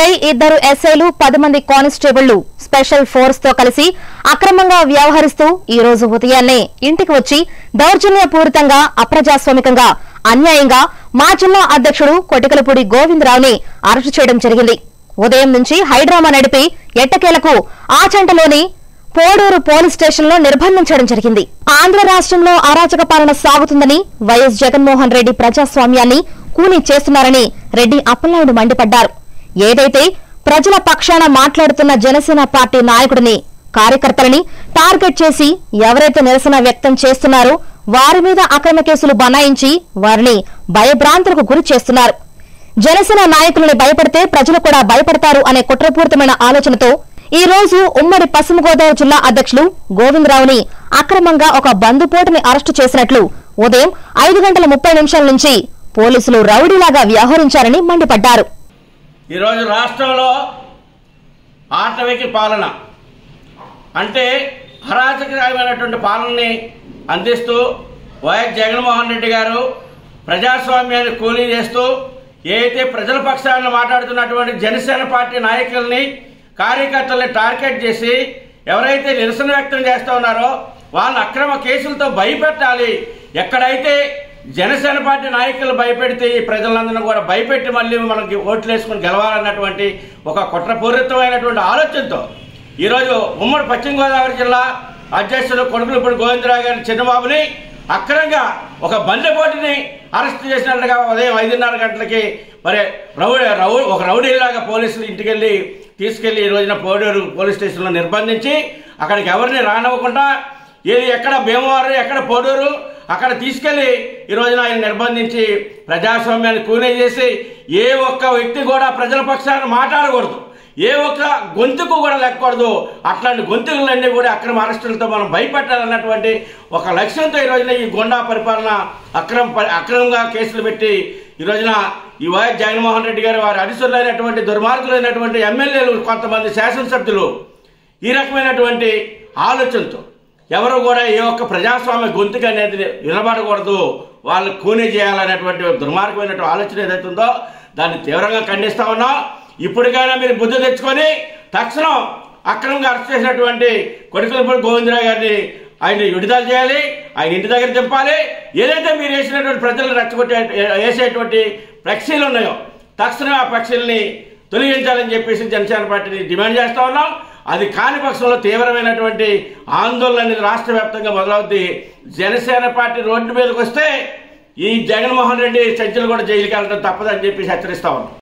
CI ఇద్దరు ఎస్ఐలు పది మంది కానిస్టేబుళ్లు స్పెషల్ ఫోర్స్ తో కలిసి అక్రమంగా వ్యవహరిస్తూ ఈ రోజు ఉదయాన్నే ఇంటికి వచ్చి దౌర్జన్యపూరితంగా అప్రజాస్వామికంగా అన్యాయంగా మా జిల్లా అధ్యక్షుడు కొటికలపూడి గోవిందరావుని అరెస్టు చేయడం జరిగింది ఉదయం నుంచి హైడ్రామా నడిపి ఎట్టకేలకు ఆచంటలోని పోడూరు పోలీస్ స్టేషన్ లో నిర్బంధించడం జరిగింది ఆంధ్ర రాష్ట్రంలో అరాచక పాలన సాగుతుందని వైఎస్ జగన్మోహన్ రెడ్డి ప్రజాస్వామ్యాన్ని కూనీ చేస్తున్నారని రెడ్డి అప్పలనాయుడు మండిపడ్డారు ఏదైతే ప్రజల పక్షాన మాట్లాడుతున్న జనసేన పార్టీ నాయకుడిని కార్యకర్తలని టార్గెట్ చేసి ఎవరైతే నిరసన వ్యక్తం చేస్తున్నారో వారి మీద అక్రమ కేసులు బనాయించి వారిని భయభ్రాంతులకు గురి చేస్తున్నారు జనసేన నాయకులని భయపడితే ప్రజలు కూడా భయపడతారు అనే కుట్రపూరితమైన ఆలోచనతో ఈ రోజు ఉమ్మడి పశ్చిమ గోదావరి జిల్లా అధ్యక్షులు గోవిందరావుని అక్రమంగా ఒక బందుపోటుని అరెస్టు చేసినట్లు ఉదయం ఐదు గంటల ముప్పై నిమిషాల నుంచి పోలీసులు రౌడీలాగా వ్యవహరించారని మండిపడ్డారు ఈరోజు రాష్ట్రంలో ఆటవికి పాలన అంటే అరాచకమైనటువంటి పాలనని అందిస్తూ వైఎస్ జగన్మోహన్ రెడ్డి గారు ప్రజాస్వామ్యాన్ని కూలీ చేస్తూ ఏదైతే ప్రజల పక్షాన మాట్లాడుతున్నటువంటి జనసేన పార్టీ నాయకుల్ని కార్యకర్తల్ని టార్గెట్ చేసి ఎవరైతే నిరసన వ్యక్తం చేస్తూ ఉన్నారో వాళ్ళ అక్రమ కేసులతో భయపెట్టాలి ఎక్కడైతే జనసేన పార్టీ నాయకులు భయపెడితే ఈ ప్రజలందరినీ కూడా భయపెట్టి మళ్ళీ మనకి ఓట్లు వేసుకుని గెలవాలన్నటువంటి ఒక కుట్రపూరితమైనటువంటి ఆలోచనతో ఈరోజు ఉమ్మడి పశ్చిమ గోదావరి జిల్లా అధ్యక్షుడు కొడుకులపూడి గోవిందరావు గారి చిన్నబాబుని అక్రమంగా ఒక బందెపోటుని అరెస్ట్ చేసినట్లుగా ఉదయం ఐదున్నర గంటలకి మరి రౌడీ రౌ ఒక రౌడీలాగా పోలీసులు ఇంటికెళ్ళి తీసుకెళ్లి ఈ రోజున పోడూరు పోలీస్ స్టేషన్లో నిర్బంధించి అక్కడికి ఎవరిని రానివ్వకుండా ఏది ఎక్కడ భీమవరం ఎక్కడ పోడూరు అక్కడ తీసుకెళ్లి ఈ రోజున ఆయన నిర్బంధించి ప్రజాస్వామ్యాన్ని కూనే చేసి ఏ ఒక్క వ్యక్తి కూడా ప్రజల పక్షాన మాట్లాడకూడదు ఏ ఒక్క గొంతుకు కూడా లేకూడదు అట్లాంటి గొంతుకులన్నీ కూడా అక్రమ అరెస్టులతో మనం భయపెట్టాలన్నటువంటి ఒక లక్ష్యంతో ఈ రోజున ఈ గొండా పరిపాలన అక్రమ ప- అక్రమంగా కేసులు పెట్టి ఈ రోజున ఈ వైఎస్ జగన్మోహన్ రెడ్డి గారు వారి అధిసులైనటువంటి దుర్మార్గులైనటువంటి ఎమ్మెల్యేలు కొంతమంది శాసనసభ్యులు ఈ రకమైనటువంటి ఆలోచనతో ఎవరు కూడా ఏ ఒక్క ప్రజాస్వామ్య గొంతుకు అనేది వినబడకూడదు వాళ్ళు కూనీ చేయాలనేటువంటి దుర్మార్గమైనటువంటి ఆలోచన ఏదైతే ఉందో దాన్ని తీవ్రంగా ఖండిస్తా ఉన్నాం ఇప్పటికైనా మీరు బుద్ధి తెచ్చుకొని తక్షణం అక్రమంగా అరెస్ట్ చేసినటువంటి కొడుకులపూడి గోవిందరావు గారిని ఆయన విడుదల చేయాలి ఆయన ఇంటి దగ్గర దింపాలి ఏదైతే మీరు వేసినటువంటి ప్రజలను రెచ్చగొట్టే వేసేటువంటి ఫ్లెక్సీలు ఉన్నాయో తక్షణం ఆ ఫ్లెక్సీలని తొలగించాలని చెప్పేసి జనసేన పార్టీని డిమాండ్ చేస్తా ఉన్నాం అది కాని పక్షంలో తీవ్రమైనటువంటి ఆందోళన అనేది రాష్ట్ర వ్యాప్తంగా మొదలవుద్ది జనసేన పార్టీ రోడ్డు మీదకి వస్తే ఈ జగన్మోహన్ రెడ్డి సజ్జలు కూడా జైలుకి వెళ్ళడం తప్పదని చెప్పేసి హెచ్చరిస్తా ఉన్నాం